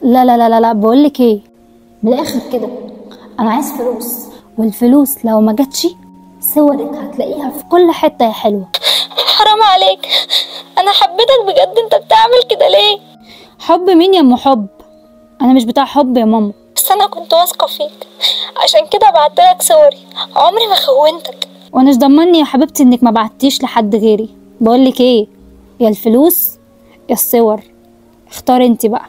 لا لا لا لا, لا. بقول لك ايه من الاخر كده انا عايز فلوس والفلوس لو ما جاتش صورك هتلاقيها في كل حته يا حلوه حرام عليك انا حبيتك بجد انت بتعمل كده ليه حب مين يا ام حب انا مش بتاع حب يا ماما بس انا كنت واثقه فيك عشان كده بعتلك صوري عمري ما خونتك وانا مش ضمني يا حبيبتي انك ما بعتيش لحد غيري بقول لك ايه يا الفلوس يا الصور اختاري انت بقى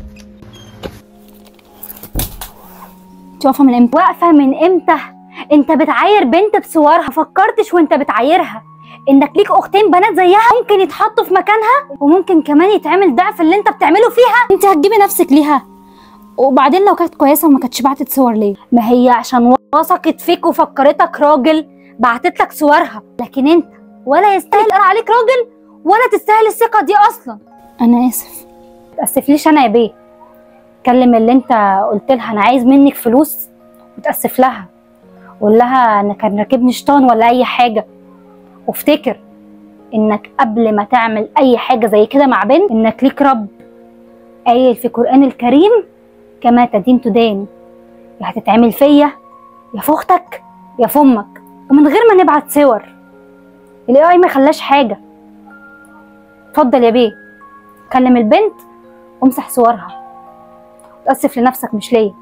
انت واقفه من امتى واقفة من امتى انت بتعاير بنت بصورها فكرتش وانت بتعايرها انك ليك اختين بنات زيها ممكن يتحطوا في مكانها وممكن كمان يتعمل ضعف اللي انت بتعمله فيها انت هتجيبي نفسك ليها وبعدين لو كانت كويسه وما كانتش بعتت صور ليه ما هي عشان وثقت فيك وفكرتك راجل بعتت لك صورها لكن انت ولا يستاهل يتقال عليك راجل ولا تستاهل الثقة دي اصلا انا اسف تأسفليش انا يا بيه كلم اللي انت قلت لها انا عايز منك فلوس وتأسف لها قول لها انا كان راكبني شيطان ولا اي حاجة وافتكر انك قبل ما تعمل اي حاجة زي كده مع بنت انك ليك رب قايل في القرآن الكريم كما تدين تدان يا هتتعمل فيا يا في اختك يا في امك ومن غير ما نبعت صور الاي اي ما خلاش حاجة اتفضل يا بيه كلم البنت وامسح صورها تأسف لنفسك مش ليا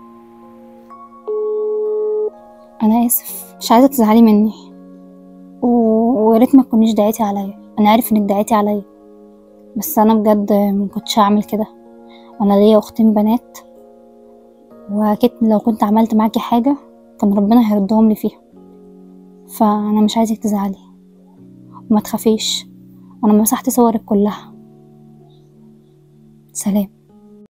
انا اسف مش عايزه تزعلي مني و... ويا ريت ما تكونيش دعيتي عليا انا عارف انك دعيتي عليا بس انا بجد ما كنتش هعمل كده انا ليا اختين بنات واكيد لو كنت عملت معاكي حاجه كان ربنا هيردهم لي فيها فانا مش عايزك تزعلي وما تخافيش انا مسحت صورك كلها سلام